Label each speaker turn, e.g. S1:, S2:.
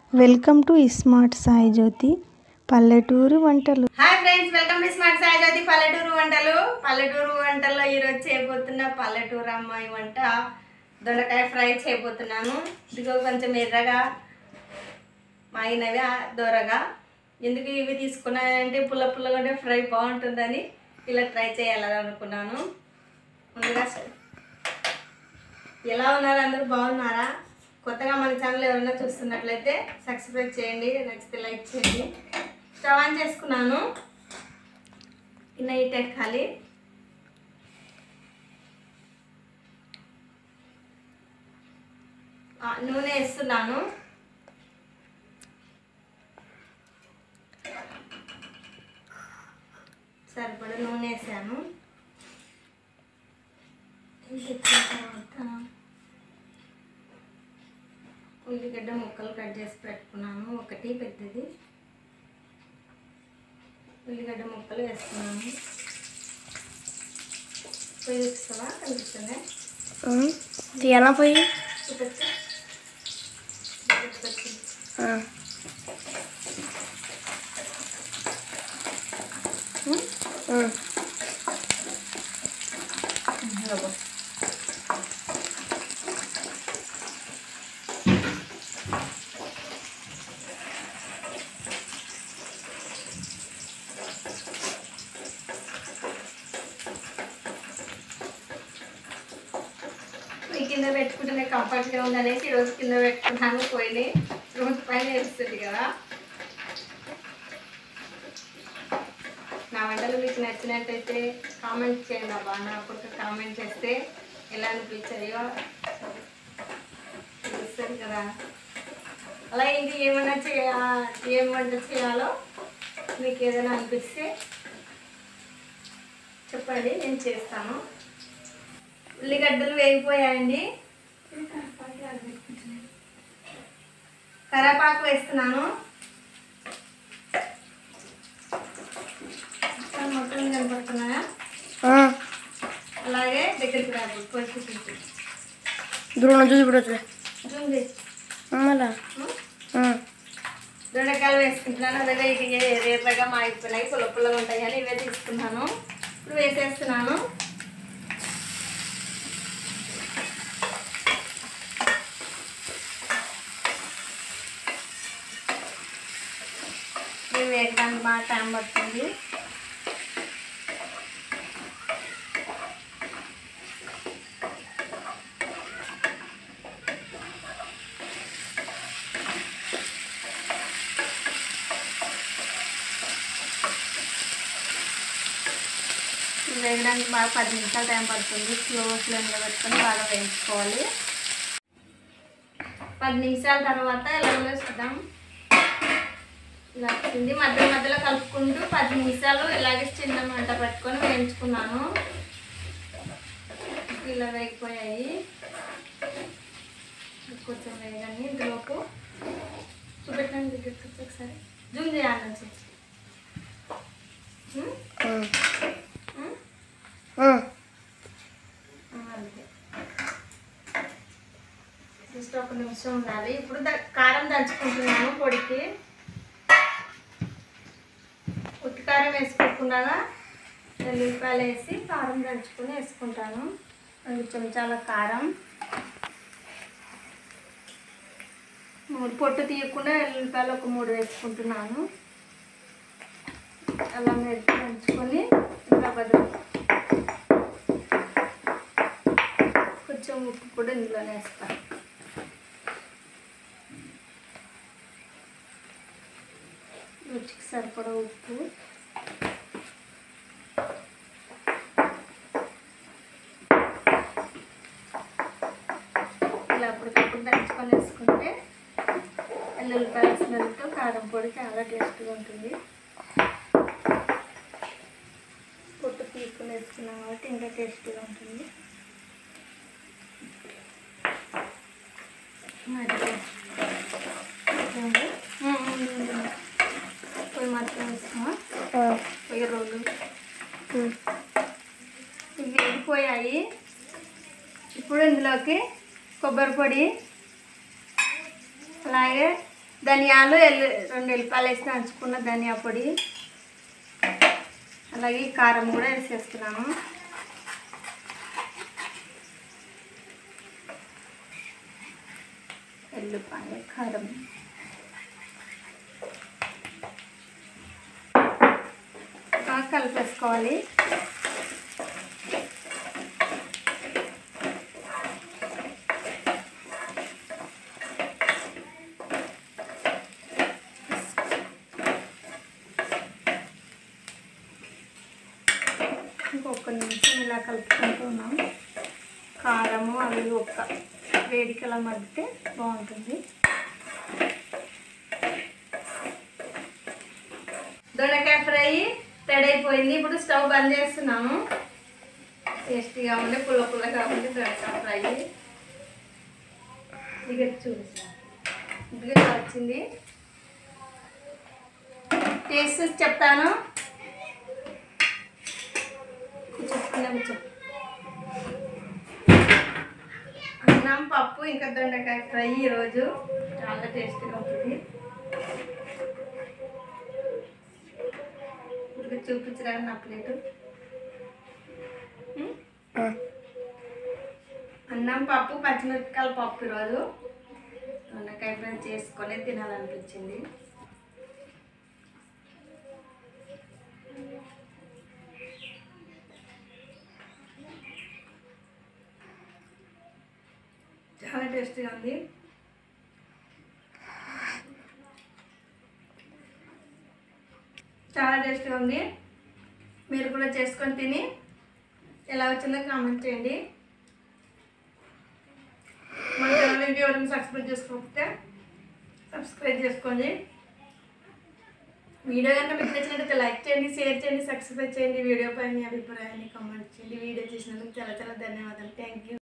S1: Welcome to smart Sai Jyothi పల్లెటూరు వంటలు
S2: hi friends welcome to smart Sai Jyothi పల్లెటూరు వంటలు పల్లెటూరు వంటల్లో ఈరోజు చేయబోతున్న పల్లెటూరు అమ్మాయి వంట దొండకాయ ఫ్రై చేయబోతున్నాను ఇదిగో కొంచెం ఎర్రగా మాగినవి ఆ దొరగా ఎందుకు ఇవి తీసుకున్నానంటే పుల్ల పుల్లగా ఉంటే ఫ్రై బాగుంటుందని ఇలా ట్రై చేయాలని అనుకున్నాను ముందుగా స- ఎలా ఉన్నారు అందరూ బాగున్నారా కొత్తగా మన ఛానల్ ఎవరైనా చూస్తున్నట్లయితే సబ్స్క్రైబ్ చేయండి నచ్చితే లైక్ చేయండి స్టవ్ ఆన్ చేసుకున్నాను నైట్ ఎక్కాలి ఆ, నూనె వేస్తున్నాను సరిపడా నూనె వేసాను ఇంకెక్కిన తర్వాత ఉల్లిగడ్డ ముక్కలు కట్ చేసి పెట్టుకున్నాను ఒకటి పెద్దది ఉల్లిగడ్డ ముక్కలు వేస్తున్నాను పొయ్యి వేస్తావా కనిపిస్తుంది
S1: తీయాలా పోయి
S2: చూపెట్టు చూపెట్టు. ఉం? ఇదిగో. ఈ కింద పెట్టుకుంటేనే కంఫర్ట్గా ఉందనేసి ఈరోజు కింద పెట్టుకున్నాను పోయి రోజు పైన వేస్తుంది కదా నా వంటలు మీకు నచ్చినట్టయితే కామెంట్ చేయండి అబ్బా నాకు ఒక కామెంట్ చేస్తే ఎలా అనిపించాయో తెలుస్తుంది కదా అలా ఇంక ఏమైనా చేయ ఏం వంట చేయాలో మీకు ఏదైనా అనిపిస్తే చెప్పండి నేను చేస్తాను ఉల్లిగడ్డలు వేగిపోయాయండి కరేపాకు వేస్తున్నాను మొత్తం కనపడుతున్నాయా అలాగే దగ్గరికి రాదు కొంచెం కొంచెం
S1: దూరం చూసి ఇప్పుడు
S2: జూమ్ చేసి
S1: మళ్ళా
S2: దొండకాయలు వేసుకుంటున్నాను అలాగే ఇవి రేపగా మాగిపోయినాయి పుల్ల పుల్లగా ఉంటాయి అని ఇవే తీసుకున్నాను ఇప్పుడు వేసేస్తున్నాను ఇవి వేయడానికి బాగా టైం పడుతుంది ఇవి వేయడానికి బాగా పది నిమిషాలు టైం పడుతుంది స్లో ఫ్లేమ్లో పెట్టుకొని బాగా వేయించుకోవాలి పది నిమిషాల తర్వాత ఇలా వేసుకుందాం ఇలా వచ్చింది మధ్య మధ్యలో కలుపుకుంటూ పది నిమిషాలు ఇలాగే చిన్న మంట పెట్టుకొని వేయించుకున్నాను ఇలా వేగిపోయాయి కొంచెం వేయగానే ఇందులోపు చూపెట్టండి దగ్గరికి వచ్చి ఒకసారి జూమ్ చేయాలి నుంచి ఉం? ఉం? అంతే జస్ట్ ఒక నిమిషం ఉండాలి ఇప్పుడు ద- కారం దంచుకుంటున్నాను పొడికి ఉత్తి కారం వేసుకోకుండా ఎల్లిపాయలు వేసి కారం దంచుకొని వేసుకుంటాను రెండు చెంచాల కారం మూడు పొట్టు తీయకుండా ఎల్లిపాయలు ఒక మూడు వేసుకుంటున్నాను అలా మెరుపు దంచుకొని ఇంకా బదులు కొంచెం ఉప్పు కూడా ఇందులోనే వేస్తాను రుచికి సరిపడా ఉప్పు ఇలా అప్పటికప్పుడు దంచుకొని వేసుకుంటే ఎల్లుల్లిపాయల స్మెల్తో కారం పొడి చాలా టేస్ట్గా ఉంటుంది పొట్టు తీసుకుని వేసుకున్నాం కాబట్టి ఇంకా టేస్టీగా ఉంటుంది మరి పొయ్యి మాత్రం వేస్తామా పొయ్యి రోలు ఇవి వేగిపోయాయి ఇప్పుడు ఇందులోకి కొబ్బరి పొడి అలాగే ధనియాలు ఎల్లు రెండు ఎల్లిపాయలు వేసి దంచుకున్న ధనియా పొడి అలాగే ఈ కారం కూడా వేసేస్తున్నాను ఎల్లిపాయ కారం బాగా కలిపేసుకోవాలి ఇంకొక నిమిషం ఇలా కలుపుకుంటూ ఉన్నాం కారము అవి ఒక్క వేడికలా మగ్గితే బాగుంటుంది దొండకాయ ఫ్రై రెడైపోయింది ఇప్పుడు స్టవ్ బంద్ చేస్తున్నాము టేస్టీగా ఉండే పుల్ల పుల్లగా ఉండే దొండకాయ ఫ్రై ఇక చూసి ఇదిగా వచ్చింది టేస్ట్ చూసి చెప్తాను చెప్తున్నా కూర్చో అన్నం పప్పు ఇంకా దొండకాయ ఫ్రై ఈరోజు చాలా టేస్టీగా ఉంటుంది ఇప్పుడు చూపించరా నా ప్లేటు ఉం? అన్నం పప్పు పచ్చిమిరపకాయల పప్పు ఈరోజు దొండకాయ ఫ్రై చేసుకొని తినాలనిపించింది చాలా టేస్టీగా ఉంది చాలా టేస్టీగా ఉంది మీరు కూడా చేసుకొని తిని ఎలా వచ్చిందో కామెంట్ చేయండి మన ఛానల్కి ఎవరైనా సబ్స్క్రైబ్ చేసుకోకపోతే సబ్స్క్రైబ్ చేసుకోండి వీడియో కనుక మీకు నచ్చినట్లయితే లైక్ చేయండి షేర్ చేయండి సబ్స్క్రైబ్ చేయండి వీడియో పైన మీ అభిప్రాయాన్ని కామెంట్ చేయండి వీడియో చేసినందుకు చాలా చాలా ధన్యవాదాలు థ్యాంక్ యూ